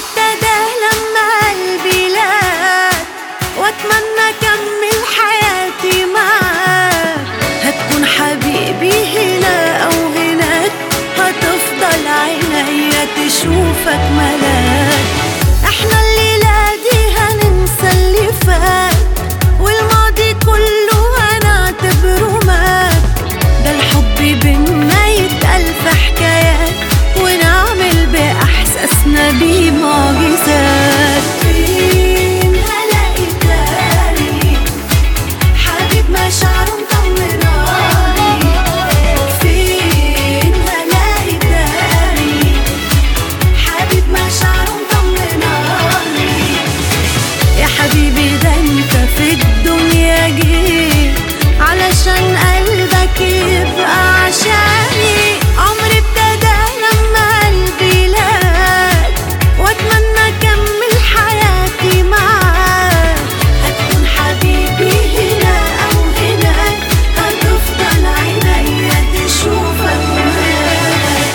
ابتدى لما قلبي لاك واتمنى اكمل حياتي معاك هتكون حبيبي هنا او هناك هتفضل عينيا تشوفك ملاك احنا الليلة دي هننسى اللي فات والماضي كله هنعتبره مات ده الحب بينا يتقال في حكايات ونعمل بإحساسنا بيه معجزات فين هلاقي تاني حبيب مشاعره مطمناني فين هلاقي تاني حبيب مشاعره مطمناني يا حبيبي ده انت في الدنيا جيت علشان قلبك يبقى عشاني عمري ابتدى لما قلبي لاك واتمنى اكمل حياتي معاك هتكون حبيبي هنا او هناك هتفضل عينيا تشوفك هناك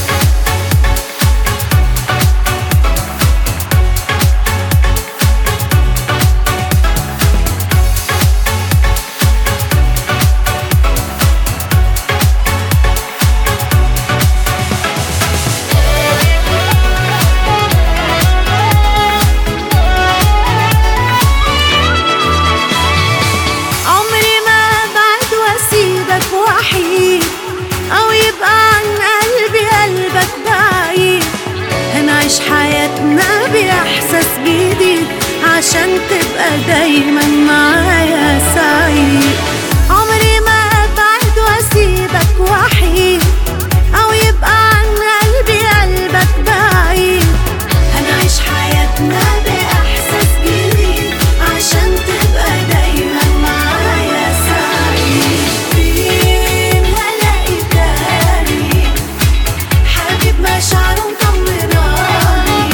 عمري ما ابعد واسيبك وحيد او يبقى عن قلبي قلبك بعيد هنعيش حياتنا باحساس جديد عشان تبقى دايما معايا سعيد عمري ما ابعد واسيبك وحيد او يبقى عن قلبي قلبك بعيد هنعيش حياتنا بإحساس جديد عشان تبقى دايما معايا سعيد فين هلاقي تاني حبيب مشاعره مطمناني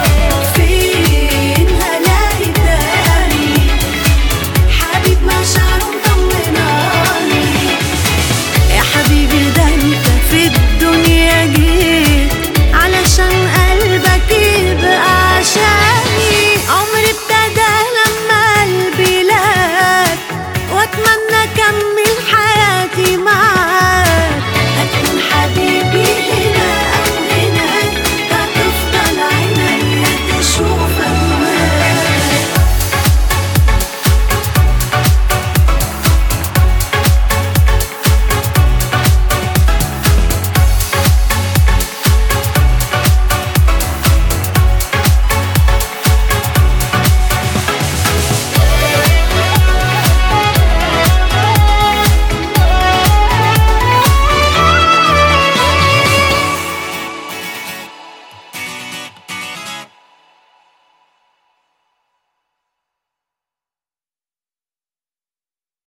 فين هلاقي تاني حبيب مشاعره مطمناني يا حبيبي ده انت في الدنيا جيت علشان قلبك يبقى عشاني عمري ابتدى لما قلبي لاك واتمنى اكمل حياتي معاك